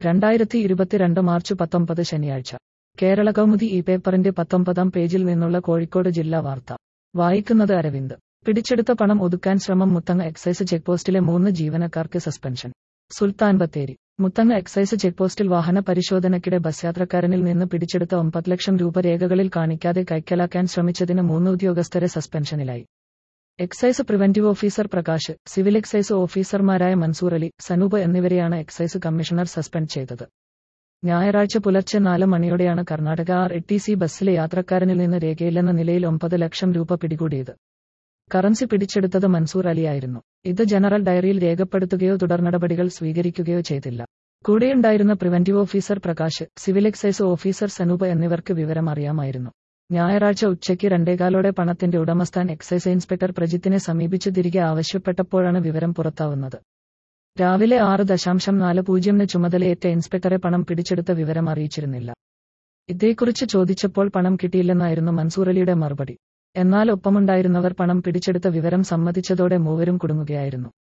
രണ്ടായിരത്തി ഇരുപത്തിരണ്ട് മാർച്ച് പത്തൊമ്പത് ശനിയാഴ്ച കേരള കൗമുദി ഈ പേപ്പറിന്റെ പത്തൊമ്പതാം പേജിൽ നിന്നുള്ള കോഴിക്കോട് ജില്ലാ വാർത്ത വായിക്കുന്നത് അരവിന്ദ് പിടിച്ചെടുത്ത പണം ഒതുക്കാൻ ശ്രമം മുത്തങ്ങ എക്സൈസ് ചെക്പോസ്റ്റിലെ മൂന്ന് ജീവനക്കാർക്ക് സസ്പെൻഷൻ സുൽത്താൻ ബത്തേരി മുത്തങ്ങ എക്സൈസ് ചെക്പോസ്റ്റിൽ വാഹന പരിശോധനയ്ക്കിടെ ബസ് യാത്രക്കാരനിൽ നിന്ന് പിടിച്ചെടുത്ത ഒമ്പത് ലക്ഷം രൂപ രേഖകളിൽ കാണിക്കാതെ കൈക്കലാക്കാൻ ശ്രമിച്ചതിന് മൂന്ന് ഉദ്യോഗസ്ഥരെ സസ്പെൻഷനിലായി excise preventive officer Prakash civil excise ഓഫീസർമാരായ മൻസൂർ അലി സനൂപ് എന്നിവരെയാണ് എക്സൈസ് കമ്മീഷണർ സസ്പെൻഡ് ചെയ്തത് ഞായറാഴ്ച പുലർച്ചെ നാല് മണിയോടെയാണ് Karnataka R A T C ബസ്സിലെ യാത്രക്കാരനിൽ നിന്ന് രേഖയില്ലെന്ന നിലയിൽ ഒമ്പത് ലക്ഷം രൂപ പിടികൂടിയത് കറൻസി പിടിച്ചെടുത്തത് മൻസൂർ അലിയായിരുന്നു ഇത് ജനറൽ ഡയറിയിൽ രേഖപ്പെടുത്തുകയോ തുടർ നടപടികൾ സ്വീകരിക്കുകയോ ചെയ്തില്ല കൂടെയുണ്ടായിരുന്ന preventive officer Prakash civil excise officer Sanoop എന്നിവർക്ക് വിവരം അറിയാമായിരുന്നു ഞായറാഴ്ച ഉച്ചയ്ക്ക് രണ്ടേകാലോടെ പണത്തിന്റെ ഉടമസ്ഥാൻ എക്സൈസ് ഇൻസ്പെക്ടർ പ്രജിത്തിനെ സമീപിച്ച് തിരികെ ആവശ്യപ്പെട്ടപ്പോഴാണ് വിവരം പുറത്താവുന്നത് രാവിലെ ആറ് ദശാംശം നാല് പൂജ്യമിന് ചുമതലയേറ്റ ഇൻസ്പെക്ടറെ പണം പിടിച്ചെടുത്ത വിവരം അറിയിച്ചിരുന്നില്ല ഇതേക്കുറിച്ച് ചോദിച്ചപ്പോൾ പണം കിട്ടിയില്ലെന്നായിരുന്നു മൻസൂർ അലിയുടെ മറുപടി എന്നാൽ ഒപ്പമുണ്ടായിരുന്നവർ പണം പിടിച്ചെടുത്ത വിവരം സമ്മതിച്ചതോടെ മൂവരും കുടുങ്ങുകയായിരുന്നു